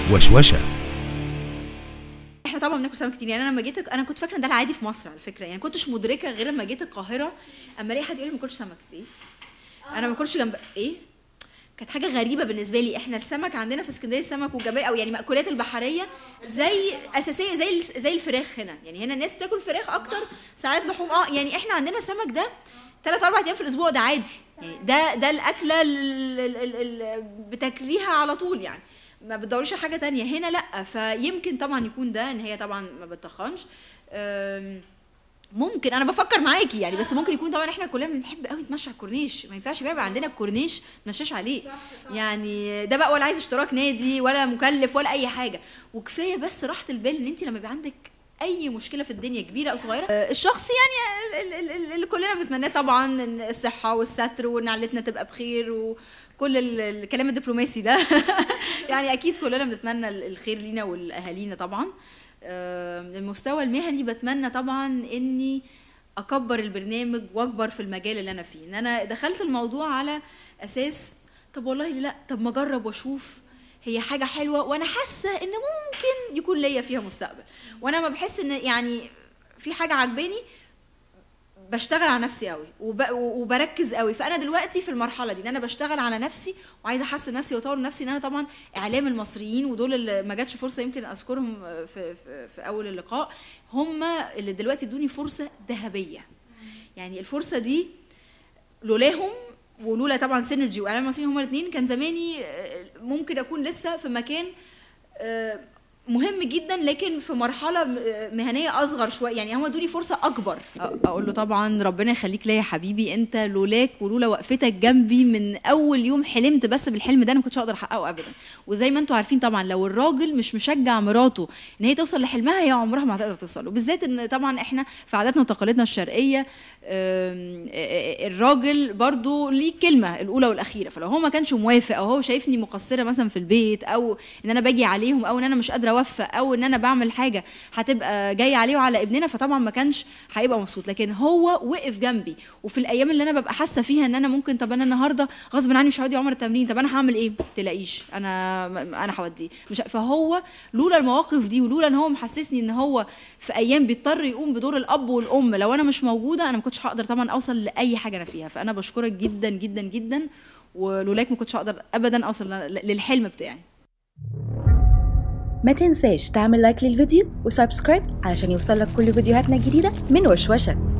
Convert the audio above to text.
وشوشة احنا طبعا بناكل سمك كتير يعني انا لما جيت انا كنت فاكره ان ده العادي في مصر على فكره يعني كنتش مدركه غير لما جيت القاهره اما الاقي حد يقول لي ما باكلش سمك ايه انا ما باكلش جنب ايه كانت حاجه غريبه بالنسبه لي احنا السمك عندنا في اسكندريه السمك والجمبري او يعني مأكولات البحريه زي اساسيه زي الس- زي الفراخ هنا يعني هنا الناس بتاكل فراخ اكتر ساعات لحوم اه يعني احنا عندنا سمك ده ثلاث اربع ايام في الاسبوع ده عادي يعني ده ده الاكله اللي بتاكليها على طول يعني ما بتدوريش على حاجه تانية هنا لا فيمكن طبعا يكون ده ان هي طبعا ما بتخنش أم، ممكن انا بفكر معاكي يعني بس ممكن يكون طبعا احنا كلنا بنحب قوي نتمشى على الكورنيش ما ينفعش بقى يبقى عندنا الكورنيش نمشاش عليه يعني ده بقى ولا عايز اشتراك نادي ولا مكلف ولا اي حاجه وكفايه بس راحه البال ان انت لما يبقى عندك اي مشكله في الدنيا كبيره او صغيره آه، الشخص يعني ال- ال- ال- اللي كلنا بنتمناه طبعا إن الصحه والستر وان عيلتنا تبقى بخير وكل ال- الكلام الدبلوماسي ده يعني اكيد كلنا بنتمنى ال- الخير لينا ولاهالينا طبعا آه، المستوى المهني بتمنى طبعا اني اكبر البرنامج واكبر في المجال اللي انا فيه ان انا دخلت الموضوع على اساس طب والله لا طب ما اجرب واشوف هي حاجه حلوه وانا حاسه ان ممكن يكون ليا فيها مستقبل وانا ما بحس ان يعني في حاجه عجباني بشتغل على نفسي قوي وب... وبركز قوي فانا دلوقتي في المرحله دي ان انا بشتغل على نفسي وعايزه احسن نفسي واطور نفسي ان انا طبعا اعلام المصريين ودول اللي ما جاتش فرصه يمكن اذكرهم في, في, في اول اللقاء هم اللي دلوقتي ادوني فرصه ذهبيه يعني الفرصه دي لولاهم ولولا طبعا سينرجي واعلام المصريين هما الاثنين كان زماني آه، ممكن اكون لسه في مكان آه، مهم جدا لكن في مرحله م- آه، مهنيه اصغر شويه يعني هم ادوني فرصه اكبر أ- اقول له طبعا ربنا يخليك ليا يا حبيبي انت لولاك ولولا وقفتك جنبي من اول يوم حلمت بس بالحلم ده انا ما كنتش اقدر احققه ابدا وزي ما انتم عارفين طبعا لو الراجل مش مشجع مراته ان هي توصل لحلمها هي عمرها ما هتقدر توصل وبالذات ان طبعا احنا في عاداتنا وتقاليدنا الشرقيه آم، آه، آه، الراجل برضو ليه كلمه الاولى والاخيره فلو هو ما كانش موافق او هو شايفني مقصره مثلا في البيت او ان انا باجي عليهم او ان انا مش قادره اوفق او ان انا بعمل حاجه هتبقى جايه عليه وعلى ابننا فطبعا ما كانش هيبقى مبسوط لكن هو وقف جنبي وفي الايام اللي انا ببقى حاسه فيها ان انا ممكن طب انا النهارده غصب عني مش هودي عمر التمرين طب انا هعمل ايه تلاقيش انا انا هوديه مش فهو لولا المواقف دي ولولا ان هو محسسني ان هو في ايام بيضطر يقوم بدور الاب والام لو انا مش موجوده انا ما كنتش هقدر طبعا اوصل لاي حاجه انا فيها فانا بشكرك جدا جدا جدا ولولاك ما كنتش هقدر ابدا اوصل ل- للحلم بتاعي ما تنساش تعمل لايك للفيديو وسبسكرايب علشان يوصلك كل فيديوهاتنا الجديدة من وشوشة